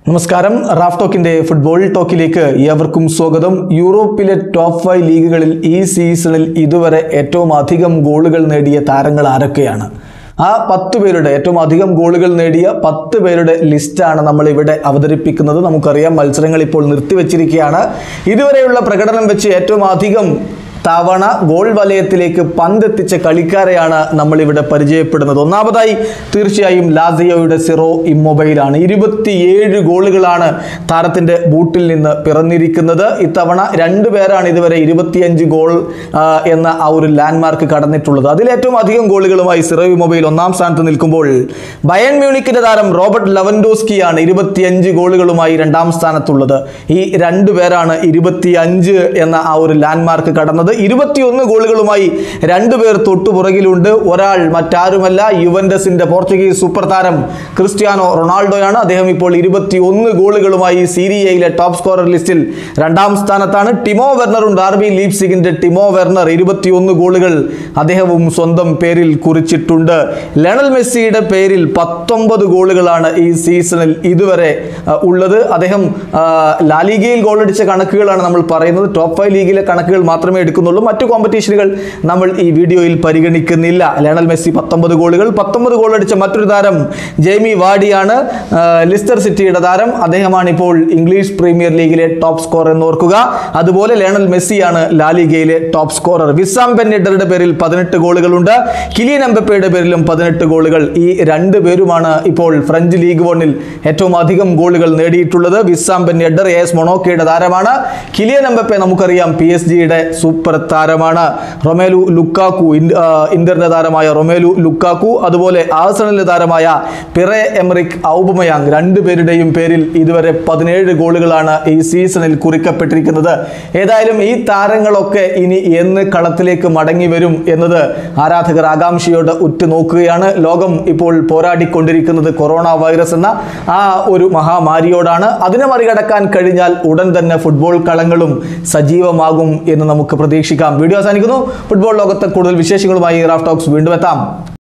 നമസ്കാരം Raf ടോക്കിന്റെ football ടോക്കിലേക്ക് ഏവർക്കും സ്വാഗതം യൂറോപ്പിലെ ടോപ്പ് ഫൈവ് ലീഗുകളിൽ ഈ സീസണിൽ ഇതുവരെ ഏറ്റവും അധികം ഗോളുകൾ നേടിയ താരങ്ങൾ ആരൊക്കെയാണ് ആ പത്ത് പേരുടെ ഏറ്റവും അധികം ഗോളുകൾ നേടിയ പത്ത് പേരുടെ ലിസ്റ്റാണ് നമ്മൾ ഇവിടെ അവതരിപ്പിക്കുന്നത് നമുക്കറിയാം മത്സരങ്ങൾ ഇപ്പോൾ നിർത്തിവെച്ചിരിക്കുകയാണ് ഇതുവരെയുള്ള പ്രകടനം വെച്ച് ഏറ്റവും അധികം തവണ ഗോൾ വലയത്തിലേക്ക് പന്തെത്തിച്ച കളിക്കാരെയാണ് നമ്മൾ ഇവിടെ പരിചയപ്പെടുന്നത് ഒന്നാമതായി തീർച്ചയായും ലാസിയോയുടെ സിറോ ഇമ്മൊബൈലാണ് ഇരുപത്തിയേഴ് ഗോളുകളാണ് താരത്തിന്റെ ബൂട്ടിൽ നിന്ന് പിറന്നിരിക്കുന്നത് ഇത്തവണ രണ്ടു പേരാണ് ഇതുവരെ ഇരുപത്തിയഞ്ച് ഗോൾ ആ, എന്ന ആ ഒരു ലാൻഡ്മാർക്ക് കടന്നിട്ടുള്ളത് അതിലേറ്റവും അധികം ഗോളുകളുമായി സിറോ ഇമ്മൊബൈൽ ഒന്നാം സ്ഥാനത്ത് നിൽക്കുമ്പോൾ ബയൺ മ്യൂണിക്കിന്റെ താരം റോബർട്ട് ലവൻഡോസ്കിയാണ് ഇരുപത്തിയഞ്ച് ഗോളുകളുമായി രണ്ടാം സ്ഥാനത്തുള്ളത് ഈ രണ്ടു പേരാണ് ഇരുപത്തിയഞ്ച് എന്ന ആ ഒരു ലാൻഡ്മാർക്ക് കടന്നത് ഇരുപത്തിയൊന്ന് ഗോളുകളുമായി രണ്ടുപേർ തൊട്ടുപുറകിലുണ്ട് ഒരാൾ മറ്റാരുമല്ല യുവൻഡസിന്റെ പോർച്ചുഗീസ് സൂപ്പർ താരം ക്രിസ്ത്യാനോ റൊണാൾഡോയാണ് അദ്ദേഹം ഇപ്പോൾ ഇരുപത്തിയൊന്ന് ഗോളുകളുമായി സീരിയയിലെ ടോപ്പ് സ്കോറർ ലിസ്റ്റിൽ രണ്ടാം സ്ഥാനത്താണ് ടിമോ വെർണറും ഡാർബി ലീപ്സിഗിന്റെ ടിമോ വെർണർ ഇരുപത്തിയൊന്ന് ഗോളുകൾ അദ്ദേഹവും സ്വന്തം പേരിൽ കുറിച്ചിട്ടുണ്ട് ലണൽ മെസ്സിയുടെ പേരിൽ പത്തൊമ്പത് ഗോളുകളാണ് ഈ സീസണിൽ ഇതുവരെ ആ, ഉള്ളത് അദ്ദേഹം ആ, ലാലിഗയിൽ ഗോളടിച്ച കണക്കുകളാണ് നമ്മൾ പറയുന്നത് ടോപ്പ് ഫൈവ് ലീഗിലെ കണക്കുകൾ മാത്രമേ എടുക്കുന്നുള്ളൂ മറ്റു കോമ്പറ്റീഷനുകൾ നമ്മൾ ഈ വീഡിയോയിൽ പരിഗണിക്കുന്നില്ല ലയണൽ മെസ്സി പത്തൊമ്പത് ഗോളുകൾ പത്തൊമ്പത് ഗോൾ അടിച്ച മറ്റൊരു താരം ജെയ്മി വാഡിയാണ് ആ, ലിസ്റ്റർ സിറ്റിയുടെ താരം അദ്ദേഹമാണ് ഇപ്പോൾ ഇംഗ്ലീഷ് പ്രീമിയർ ലീഗിലെ ടോപ്പ് സ്കോർ എന്ന് ഓർക്കുക അതുപോലെ ലയണൽ മെസ്സിയാണ് ലാലിഗയിലെ ടോപ്പ് സ്കോറർ വിസാം ബെന്നിഡറുടെ പേരിൽ പതിനെട്ട് ഗോളുകളുണ്ട് കിലിയൻ എംബപ്പയുടെ പേരിലും പതിനെട്ട് ഗോളുകൾ ഈ രണ്ട് പേരുമാണ് ഇപ്പോൾ ഫ്രഞ്ച് ലീഗ് വണ്ണിൽ ഏറ്റവും അധികം ഗോളുകൾ നേടിയിട്ടുള്ളത് വിസാം ബെൻ എഡർ എസ് മൊണോക്കയുടെ താരമാണ് കിലിയൻ എംബപ്പെ നമുക്കറിയാം പി എസ് ജിയുടെ സൂപ്പർ താരമാണ് റൊമേലു ലുക്കാക്കു ഇൻ- ആ, ഇന്ററിന്റെ താരമായ റൊമേലു ലുക്കാക്കു അതുപോലെ ആഴ്സണലിന്റെ താരമായ പിറെ എമറിക് ഔബമയാങ് രണ്ടുപേരുടെയും പേരിൽ ഇതുവരെ പതിനേഴ് ഗോളുകളാണ് ഈ സീസണിൽ കുറിക്കപ്പെട്ടിരിക്കുന്നത് ഏതായാലും ഈ താരങ്ങളൊക്കെ ഇനി എന്ന് കളത്തിലേക്ക് മടങ്ങി വരും എന്നത് ആരാധകർ ആകാംക്ഷയോടെ ഉറ്റുനോക്കുകയാണ് ലോകം ഇപ്പോൾ പോരാടിക്കൊണ്ടിരിക്കുന്നത് കൊറോണ വൈറസ് എന്ന ആ ഒരു മഹാമാരിയോടാണ് അതിനെ മറികടക്കാൻ കഴിഞ്ഞാൽ ഉടൻ തന്നെ ഫുട്ബോൾ കളങ്ങളും സജീവമാകും എന്ന് നമുക്ക് പ്രതീക്ഷിക്കാം വീഡിയോ അവസാനിക്കുന്നു ഫുട്ബോൾ ലോകത്തെ കൂടുതൽ വിശേഷങ്ങളുമായി റാഫ് ടോക്സ് വീണ്ടും എത്താം